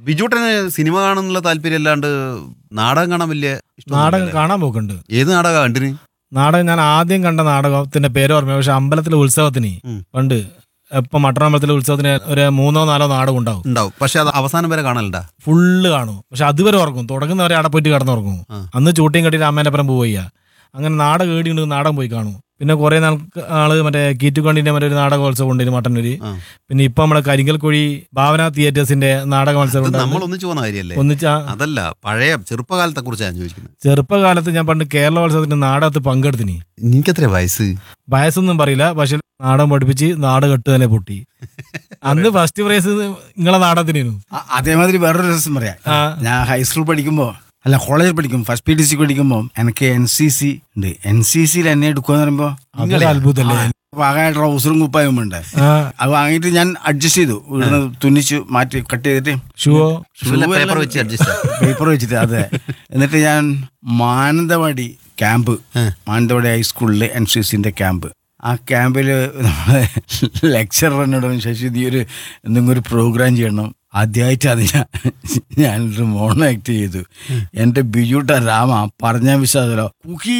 ബിജുട്ടന് cinema കാണുന്നുള്ള താല്പര്യം അല്ലാണ്ട് നാടകം കാണാൻ വലിയ ഇഷ്ടമൊന്നുമില്ല നാടകം അല്ലേ? കാണാൻ പോക്കുണ്ട് ഏത് നാടകം കണ്ടിന് നാടകം ഞാൻ ആദ്യം കണ്ട നാടകത്തിന്റെ പേര് ഓർമ്മ പക്ഷെ അമ്പലത്തിലെ ഉത്സവത്തിന് ഉം. പണ്ട് ഇപ്പൊ മട്ടൺ അമ്പലത്തിലെ ഉത്സവത്തിന് ഒരു മൂന്നോ നാലോ നാടകം ഉണ്ടാവും ഉണ്ടാവും പക്ഷെ അത് അവസാനം വരെ കാണലുണ്ടാ ഫുള്ള് കാണും പക്ഷെ അതുവരെ ഉറങ്ങും തുടങ്ങുന്നവരെ അവിടെ പോയിട്ട് കിടന്നുറങ്ങും ആ. അന്ന് ചൂട്ടിയും കെട്ടിട്ട് അമ്മേന്റെ അപ്പുറം പോവുക അങ്ങനെ നാടകം ഏടിയുണ്ട് നാടകം പോയി കാണും പിന്നെ കുറെ നാൾ ആള് മറ്റേ കീറ്റുകണ്ടിന്റെ മറ്റേ ഒരു നാടകോത്സവം ഉണ്ട് മട്ടന്നൂര് ആ. പിന്നെ ഇപ്പൊ നമ്മുടെ കരിങ്കൽ കുഴി ഭാവന തിയേറ്റേഴ്സിന്റെ നാടക മത്സരം ഇത് ഉണ്ടായിരുന്നു. നമ്മൾ ഒന്നിച്ചു പോകുന്ന കാര്യല്ലേ ഒന്നിച്ച അതല്ല പഴയ ചെറുപ്പകാലത്തെ കുറിച്ചാണ് ചോദിക്കുന്നത് ചെറുപ്പകാലത്ത് ഞാൻ പണ്ട് കേരളോത്സവത്തിന്റെ നാടകത്ത് പങ്കെടുത്തിന് നിനക്കെത്ര വയസ്സ് വയസ്സൊന്നും പറയില്ല പക്ഷെ നാടകം പഠിപ്പിച്ച് നാടകം ഇട്ട് തന്നെ പൊട്ടി അന്ന് ഫസ്റ്റ് പ്രൈസ് നിങ്ങളെ നാടകത്തിനു അ- അതേമാതിരി വേറൊരു രസം പറയാം ആ. ഞാൻ ഹൈസ്കൂൾ പഠിക്കുമ്പോൾ അല്ല കോളേജിൽ പഠിക്കും ഫസ്റ്റ് പി ഡി സി പഠിക്കുമ്പോൾ എനിക്ക് എൻ സി സി ഉണ്ട് എൻ സി സിയിൽ എന്നെ എടുക്കുമെന്ന് പറയുമ്പോൾ അതൊരു അത്ഭുതല്ലേ പാകായ ട്രൗസറും കുപ്പായും ഉണ്ട് ആ അത് വാങ്ങിയിട്ട് ഞാൻ അഡ്ജസ്റ്റ് ചെയ്തു ഇവിടുന്ന് തുന്നിച്ചു മാറ്റി കട്ട് ചെയ്തിട്ട് ഷൂവോ പേപ്പർ വെച്ച് അഡ്ജസ്റ്റ് പേപ്പർ വെച്ചിട്ട് അതെ എന്നിട്ട് ഞാൻ മാനന്തവാടി ക്യാമ്പ് മാനന്തവാടി ഹൈസ്കൂളിൽ എൻ സി സിന്റെ ക്യാമ്പ് ആ ക്യാമ്പിൽ നമ്മളെ ലെക്ചറർ എന്നോട് പറഞ്ഞു, ശശി നീ ഒരു എന്തെങ്കിലും ഒരു പ്രോഗ്രാം ചെയ്യണം ആദ്യമായിട്ട് അത് ഞാൻ ഞാനൊരു മോണോ ആക്ട് ചെയ്തു എൻ്റെ ബിജുട്ട രാമ പറഞ്ഞ വിശ്വാസമല്ലോ കുക്കി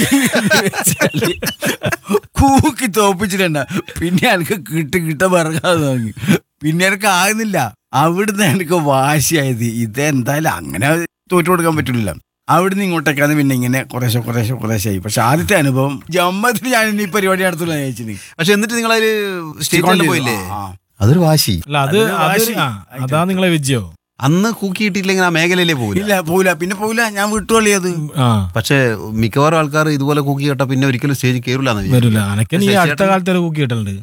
കൂക്കി തോപ്പിച്ചിട്ടുണ്ട പിന്നെ എനിക്ക് കിട്ട് കിട്ട പറക്കാതെ നോക്കി പിന്നെ എനിക്ക് ആകുന്നില്ല അവിടുന്ന് എനിക്ക് വാശിയായത് ഇതെന്തായാലും അങ്ങനെ തോറ്റു കൊടുക്കാൻ പറ്റില്ല അവിടുന്ന് ഇങ്ങോട്ടേക്കാണ് പിന്നെ ഇങ്ങനെ കുറേശ്ശെ കുറേശ്ശെ കുറേശ്ശെ ആയി പക്ഷെ ആദ്യത്തെ അനുഭവം ജമ്മത്തിൽ ഞാൻ ഇനി ഈ പരിപാടി നടത്തുള്ള ചോദിച്ചിന് പക്ഷെ എന്നിട്ട് നിങ്ങൾ അതില് സ്റ്റേജിൽ പോയില്ലേ ആ. അതൊരു വാശി അല്ല അത് അതൊരു അത് വാശി. ആ, അതാ നിങ്ങളെ വിജയോ അന്ന് കൂക്കി കിട്ടിയില്ലെങ്കിൽ ആ മേഖലയിലേ പോകില്ല ഇല്ല പോവില്ല പിന്നെ പോവില്ല ഞാൻ വിട്ടുകളിയത് ആ പക്ഷെ മിക്കവാറും ആൾക്കാർ ഇതുപോലെ കൂക്കി കേട്ടാ പിന്നെ ഒരിക്കലും സ്റ്റേജിൽ കയറില്ല വരൂല അനക്ക് നീ പക്ഷേ അടുത്ത ചേട്ടൻ- കാലത്ത് ഒരു കുക്കി കിട്ടലുണ്ട്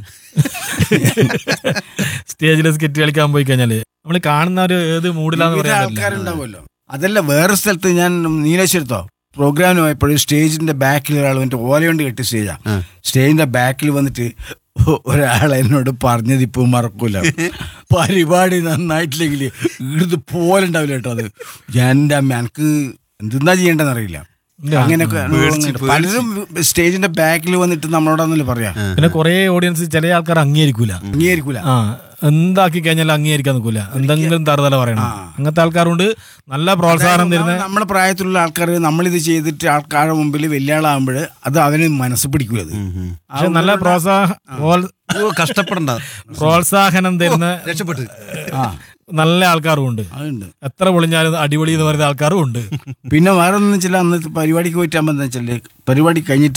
സ്റ്റേജിൽ സ്കിറ്റ് കളിക്കാൻ പോയി കഴിഞ്ഞാല് നമ്മള് കാണുന്ന ഒരു ഏത് മൂഡിലാന്ന് വിവിധ പറയാൻ പറ്റില്ല. ആൾക്കാരുണ്ടാവുമല്ലോ അതല്ല വേറെ സ്ഥലത്ത് ഞാൻ നീലേശ്വരത്തോ പ്രോഗ്രാമിന് പോയപ്പോഴും സ്റ്റേജിന്റെ ബാക്കിൽ ഒരാൾ വന്നിട്ട് ഓല കൊണ്ട് കെട്ടി സ്റ്റേജാ ആ. സ്റ്റേജിന്റെ ബാക്കിൽ വന്നിട്ട് ഒരാൾ എന്നോട് പറഞ്ഞത് ഇപ്പൊ മറക്കൂല പരിപാടി നന്നായിട്ടില്ലെങ്കിൽ ഇടുന്ന് പോലെ ഉണ്ടാവില്ല കേട്ടോ അത് എന്റെ അമ്മ എനിക്ക് എന്തെന്നാ ചെയ്യേണ്ടെന്ന് അറിയില്ല ഇല്ല. അങ്ങനെയൊക്കെ അനുഭവങ്ങളുണ്ട്. പലരും സ്റ്റേജിന്റെ ബാക്കിൽ വന്നിട്ട് നമ്മളോടൊന്നല്ലേ പറയാ പിന്നെ കുറെ ഓഡിയൻസ് ചില ആൾക്കാർ അംഗീകരിക്കൂല അംഗീകരിക്കൂല ആ എന്താക്കി കഴിഞ്ഞാൽ അംഗീകരിക്കാൻ നിൽക്കൂല എന്തെങ്കിലും തറുതല പറയണം അങ്ങനത്തെ ആൾക്കാരുണ്ട് നല്ല പ്രോത്സാഹനം തരുന്ന നമ്മുടെ പ്രായത്തിലുള്ള ആൾക്കാർ നമ്മളിത് ചെയ്തിട്ട് ആൾക്കാരുടെ മുമ്പിൽ വലിയ ആളാകുമ്പോൾ അത് അവന് മനസ്സ് പിടിക്കൂല അത് പക്ഷെ നല്ല പ്രോത്സാഹ പ്രോൽ- കഷ്ടപ്പെടണ്ട പ്രോത്സാഹനം തരുന്ന രക്ഷപ്പെട്ട് ആ നല്ല ആൾക്കാരും ഉണ്ട് അതുണ്ട് എത്ര പൊളിഞ്ഞാലും അടിപൊളി എന്ന് പറയുന്ന ആൾക്കാരും ഉണ്ട് പിന്നെ വേറെ ഒന്നും വെച്ചാൽ അന്ന് പരിപാടിക്ക് പോയിട്ടാകുമ്പോൾ എന്താ വെച്ചാൽ പരിപാടി കഴിഞ്ഞിട്ട്